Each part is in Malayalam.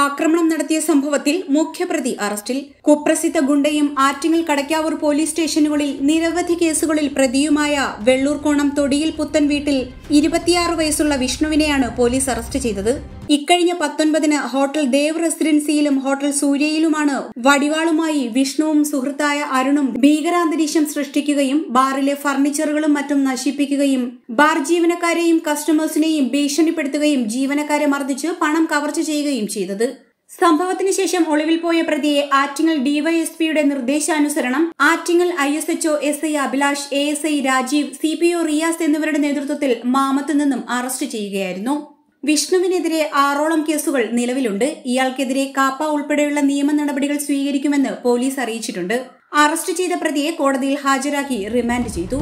ആക്രമണം നടത്തിയ സംഭവത്തിൽ മുഖ്യപ്രതി അറസ്റ്റിൽ കുപ്രസിദ്ധ ഗുണ്ടയും ആറ്റിങ്ങൽ കടയ്ക്കാവൂർ പോലീസ് സ്റ്റേഷനുകളിൽ നിരവധി കേസുകളിൽ പ്രതിയുമായ വെള്ളൂർക്കോണം തൊടിയിൽ പുത്തൻ വീട്ടിൽ ഇരുപത്തിയാറ് വയസ്സുള്ള വിഷ്ണുവിനെയാണ് പോലീസ് അറസ്റ്റ് ചെയ്തത് ഇക്കഴിഞ്ഞ പത്തൊൻപതിന് ഹോട്ടൽ ദേവ് റെസിഡൻസിയിലും ഹോട്ടൽ സൂര്യയിലുമാണ് വടിവാളുമായി വിഷ്ണുവും സുഹൃത്തായ അരുണും ഭീകരാന്തരീക്ഷം സൃഷ്ടിക്കുകയും ബാറിലെ ഫർണിച്ചറുകളും മറ്റും നശിപ്പിക്കുകയും ബാർ ജീവനക്കാരെയും കസ്റ്റമേഴ്സിനെയും ഭീഷണിപ്പെടുത്തുകയും ജീവനക്കാരെ മർദ്ദിച്ച് പണം കവർച്ച ചെയ്യുകയും ചെയ്തത് സംഭവത്തിന് ശേഷം ഒളിവിൽ പോയ പ്രതിയെ ആറ്റിങ്ങൽ ഡിവൈഎസ്പിയുടെ നിർദ്ദേശാനുസരണം Attingal I S HO S I Abhilash A S I Rajeev C P O Riyas എന്നിവരുടെ നേതൃത്വത്തിൽ മാമത്ത് നിന്നും അറസ്റ്റ് ചെയ്യുകയായിരുന്നു വിഷ്ണുവിനെതിരെ ആറോളം കേസുകൾ നിലവിലുണ്ട് ഇയാൾക്കെതിരെ കാപ്പ ഉൾപ്പെടെയുള്ള നിയമ നടപടികൾ സ്വീകരിക്കുമെന്ന് പോലീസ് അറിയിച്ചിട്ടുണ്ട് അറസ്റ്റ് ചെയ്ത പ്രതിയെ കോടതിയിൽ ഹാജരാക്കി റിമാൻഡ് ചെയ്തു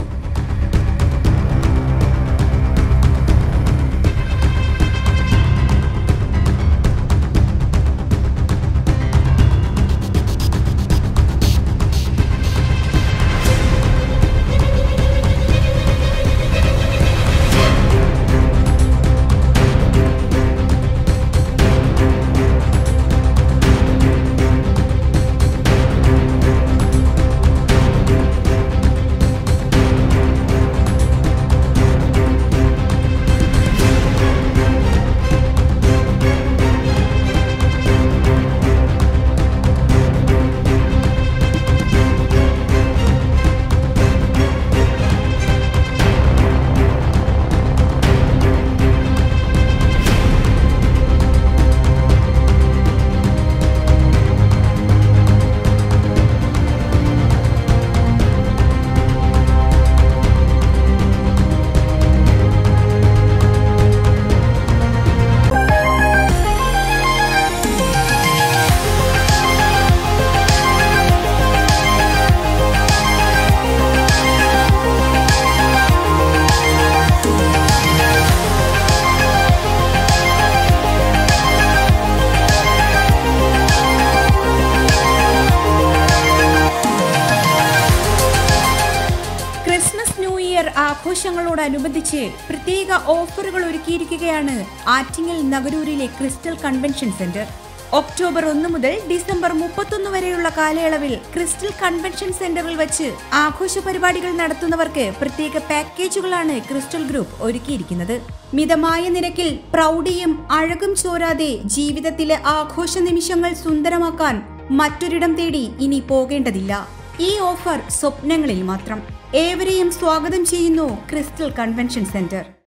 ക്രിസ്മസ് ന്യൂ ഇയർ ആഘോഷങ്ങളോടനുബന്ധിച്ച് പ്രത്യേക ഓഫറുകൾ ഒരുക്കിയിരിക്കുകയാണ് ആറ്റിങ്ങൽ നഗരൂരിലെ ക്രിസ്റ്റൽ കൺവെൻഷൻ സെന്റർ ഒക്ടോബർ ഒന്ന് മുതൽ ഡിസംബർ മുപ്പത്തൊന്ന് വരെയുള്ള കാലയളവിൽ ക്രിസ്റ്റൽ കൺവെൻഷൻ സെന്ററിൽ വെച്ച് ആഘോഷ പരിപാടികൾ നടത്തുന്നവർക്ക് പ്രത്യേക പാക്കേജുകളാണ് ക്രിസ്റ്റൽ ഗ്രൂപ്പ് ഒരുക്കിയിരിക്കുന്നത് മിതമായ നിരക്കിൽ പ്രൗഢിയും അഴകും ചോരാതെ ജീവിതത്തിലെ ആഘോഷ നിമിഷങ്ങൾ സുന്ദരമാക്കാൻ മറ്റൊരിടം തേടി ഇനി പോകേണ്ടതില്ല ഈ ഓഫർ സ്വപ്നങ്ങളിൽ മാത്രം ഏവരെയും സ്വാഗതം ചെയ്യുന്നു ക്രിസ്റ്റൽ കൺവെൻഷൻ സെന്റർ